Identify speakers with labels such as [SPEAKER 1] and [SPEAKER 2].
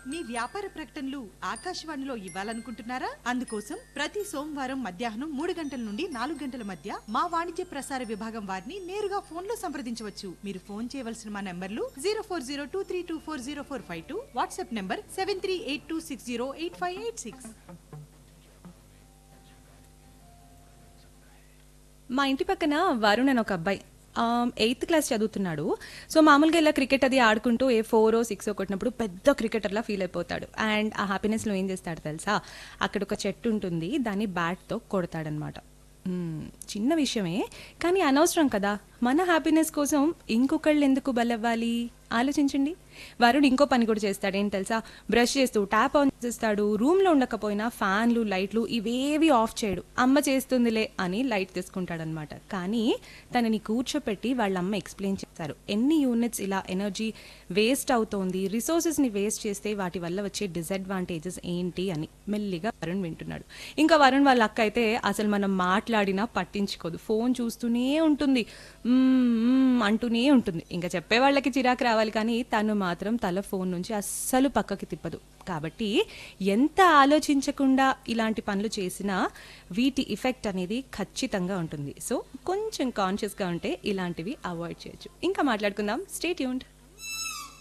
[SPEAKER 1] మీ వ్యాపార ప్రకటనలు ఆకాశవాణిలో ఇవ్వాలనుకుంటున్నారా అందుకోసం ప్రతి సోమవారం మధ్యాహ్నం మూడు గంటల నుండి నాలుగు గంటల మధ్య మా వాణిజ్య ప్రసార విభాగం వారిని నేరుగా ఫోన్ లో సంప్రదించవచ్చు మీరు ఫోన్ చేయవలసిన మా నంబర్లు zero four zero two three two four zero four five two WhatsApp number seven three eight two six zero eight five eight six
[SPEAKER 2] మా ఇంటి పక్కన వరుణ్ అని ఒక అబ్బాయి ఎయిత్ క్లాస్ చదువుతున్నాడు సో మామూలుగా ఇలా క్రికెట్ అది ఆడుకుంటూ ఏ ఫోరో సిక్స్ కొట్టినప్పుడు పెద్ద క్రికెటర్లా ఫీల్ అయిపోతాడు అండ్ ఆ హ్యాపీనెస్లో ఏం చేస్తాడు తెలుసా అక్కడ ఒక చెట్టు ఉంటుంది దాన్ని బ్యాట్తో కొడతాడనమాట మ్మ్, చిన్న విషయమే కానీ అనవసరం కదా మన హ్యాపీనెస్ కోసం ఇంకొకళ్ళు ఎందుకు బలవ్వాలి ఆలోచించండి వరుణ్ ఇంకో పని కూడా చేస్తాడు ఏంటి తెలుసా బ్రష్ చేస్తూ ట్యాప్ ఆన్ చేస్తాడు రూమ్లో ఉండకపోయినా ఫ్యాన్లు లైట్లు ఇవేవి ఆఫ్ చేయడు అమ్మ చేస్తుందిలే అని లైట్ తీసుకుంటాడనమాట కానీ తనని కూర్చోపెట్టి వాళ్ళ అమ్మ ఎక్స్ప్లెయిన్ చేస్తారు ఎన్ని యూనిట్స్ ఇలా ఎనర్జీ వేస్ట్ అవుతోంది రిసోర్సెస్ని వేస్ట్ చేస్తే వాటి వల్ల వచ్చే డిసడ్వాంటేజెస్ ఏంటి అని మెల్లిగా వరుణ్ వింటున్నాడు ఇంకా వరుణ్ వాళ్ళ అక్క అయితే అసలు మనం మాట్లాడినా పట్టించుకోదు ఫోన్ చూస్తూనే ఉంటుంది "మ్మ్, మ్మ్" అంటూనే ఉంటుంది ఇంకా చెప్పే వాళ్ళకి చిరాకు రావాలి కానీ తను మాత్రం తల ఫోన్ నుంచి అస్సలు పక్కకి తిప్పదు కాబట్టి ఎంత ఆలోచించకుండా ఇలాంటి పనులు చేసినా వీటి ఇఫెక్ట్ అనేది ఖచ్చితంగా ఉంటుంది సో కొంచెం కాన్షియస్గా ఉంటే ఇలాంటివి అవాయిడ్ చేయొచ్చు ఇంకా మాట్లాడుకుందాం స్టే ట్యూన్డ్